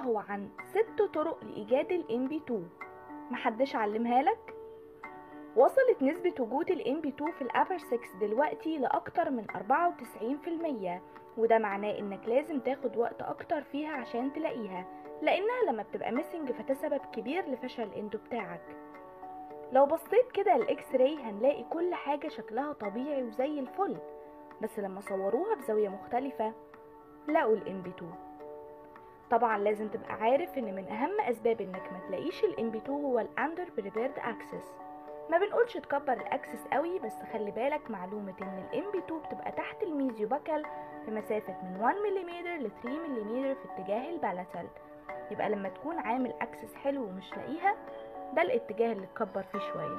هو عن ست طرق لإيجاد ال MP2 محدش علمها لك؟ وصلت نسبة وجود ال MP2 في الأبر 6 دلوقتي لأكتر من 94% وده معناه إنك لازم تاخد وقت أكتر فيها عشان تلاقيها لأنها لما بتبقى ميسنج فده سبب كبير لفشل الاندو بتاعك لو بصيت كده للإكس راي هنلاقي كل حاجة شكلها طبيعي وزي الفل بس لما صوروها بزاوية مختلفة لقوا ال MP2 طبعا لازم تبقى عارف ان من اهم اسباب انك ما تلاقيش ال MP2 هو ال under prepared access ما بنقولش تكبر الاكسس قوي بس خلي بالك معلومة ان ال MP2 بتبقى تحت الميزيو باكل في مسافة من 1 ملم ل 3 ملم في اتجاه البالاتال يبقى لما تكون عامل اكسس حلو ومش لاقيها ده الاتجاه اللي تكبر فيه شوية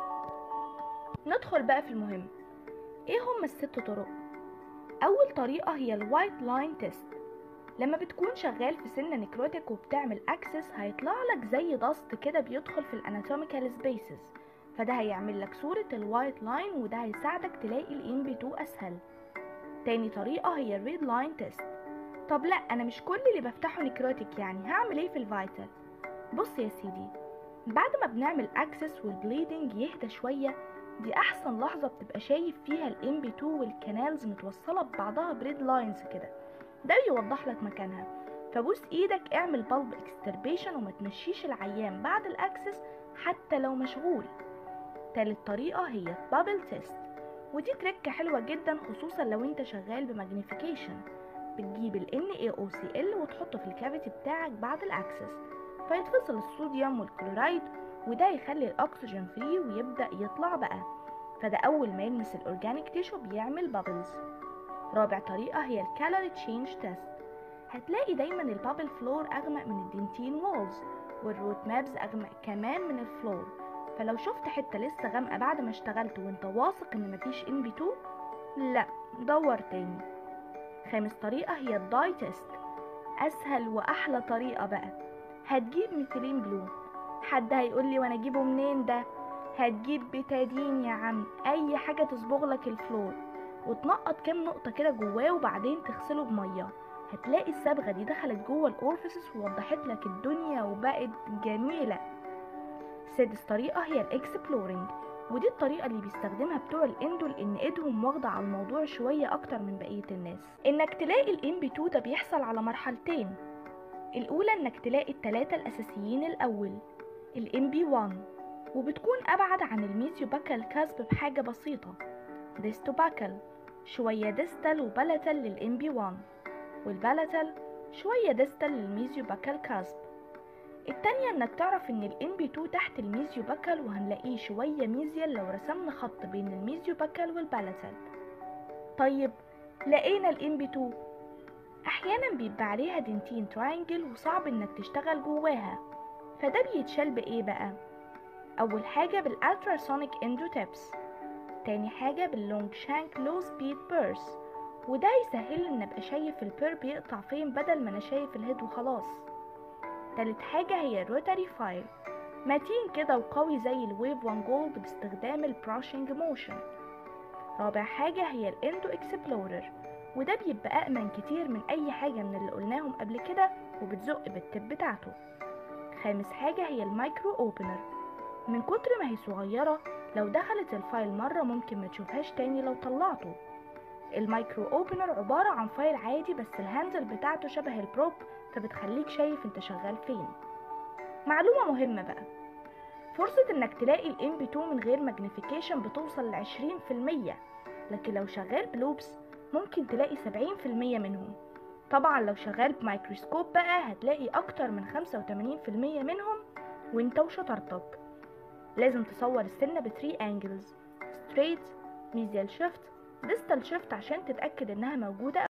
ندخل بقى في المهم ايه هما الست طرق اول طريقة هي الوايت لاين تيست لما بتكون شغال في سنة نكروتيك وبتعمل اكسس هيطلع لك زي ضغط كده بيدخل في الاناتوميكال سبيسز فده هيعمل لك صورة الوايت لاين وده هيساعدك تلاقي الان بي 2 اسهل تاني طريقة هي الريد لاين تيست طب لا انا مش كل اللي بفتحه نكروتيك يعني هعمل ايه في الفيتال بص يا سيدي بعد ما بنعمل اكسس والبليدنج يهدى شوية دي احسن لحظة بتبقى شايف فيها الام بي 2 والكنالز متوصلة ببعضها بريد لاينز كده ده بيوضح لك مكانها فبوس ايدك اعمل بالب اكستربيشن وما تمشيش العيان بعد الاكسس حتى لو مشغول تالت طريقة هي بابل تيست ودي تركة حلوة جدا خصوصا لو انت شغال بماجنيفيكيشن بتجيب ال NaOCl وتحطه في الكافيتي بتاعك بعد الاكسس فيتفصل الصوديوم والكلورايد وده يخلي الاكسجين فري ويبدأ يطلع بقى فده اول ما يلمس الاورجانيك تيشو بيعمل بابلز رابع طريقة هي الكالوري تشينج تيست هتلاقي دايما البابل فلور أغمق من الدنتين وولز والروت مابز أغمق كمان من الفلور فلو شفت حتة لسه غامقة بعد ما اشتغلت وانت واثق ان مفيش ان بي 2 لا دور تاني خامس طريقة هي الداي تيست أسهل وأحلى طريقة بقى هتجيب ميثيلين بلو حد هيقول لي وانا اجيبه منين ده هتجيب بتادين يا عم اي حاجة تصبغ لك الفلور وتنقط كام نقطة كده جواه وبعدين تغسله بمية هتلاقي الصبغة دي دخلت جوه الأورفيسس ووضحت لك الدنيا وبقت جميلة سادس طريقة هي الإكسبلورينج ودي الطريقة اللي بيستخدمها بتوع الاندو لأن ايدهم واخدة على الموضوع شوية أكتر من بقية الناس إنك تلاقي الام بي 2 ده بيحصل على مرحلتين الأولى إنك تلاقي التلاتة الأساسيين الأول الام بي 1 وبتكون أبعد عن الميزيو باكال كاسب بحاجة بسيطة ديستوباكل شوية ديستال وبلتل للام بي 1 والبلتل شوية ديستال للميزيو باكال كاسب التانية انك تعرف ان الام بي 2 تحت الميزيو باكال وهنلاقيه شوية ميزيال لو رسمنا خط بين الميزيو باكال والبلتل طيب لقينا الام بي 2 احيانا بيبقى عليها دنتين تراينجل وصعب انك تشتغل جواها فده بيتشال بايه بقى اول حاجة بالالتراسونيك اندو تيبس تاني حاجة باللونج شانك لو سبيد بيرس وده يسهل ان ابقى شايف البير بيقطع فين بدل ما انا شايف الهيد وخلاص تالت حاجة هي الروتاري فايل متين كده وقوي زي الويف وان جولد باستخدام البراشنج موشن رابع حاجة هي الاندو اكسبلورر وده بيبقى أأمن كتير من أي حاجة من اللي قلناهم قبل كده وبتزق بالتب بتاعته خامس حاجة هي المايكرو اوبنر من كتر ما هي صغيرة لو دخلت الفايل مرة ممكن ما تشوفهاش تاني لو طلعته المايكرو اوبنر عبارة عن فايل عادي بس الهاندل بتاعته شبه البروب فبتخليك شايف انت شغال فين معلومة مهمة بقى فرصة انك تلاقي الام بي 2 من غير ماجنيفيكيشن بتوصل لعشرين في المية لكن لو شغال بلوبس ممكن تلاقي سبعين في المية منهم طبعا لو شغال بميكروسكوب بقى هتلاقي اكتر من خمسة وتمانين في المية منهم وانت وشطارتك لازم تصور السنة بثري انجلز ستريت ميزيال شيفت ديستال شيفت عشان تتأكد انها موجودة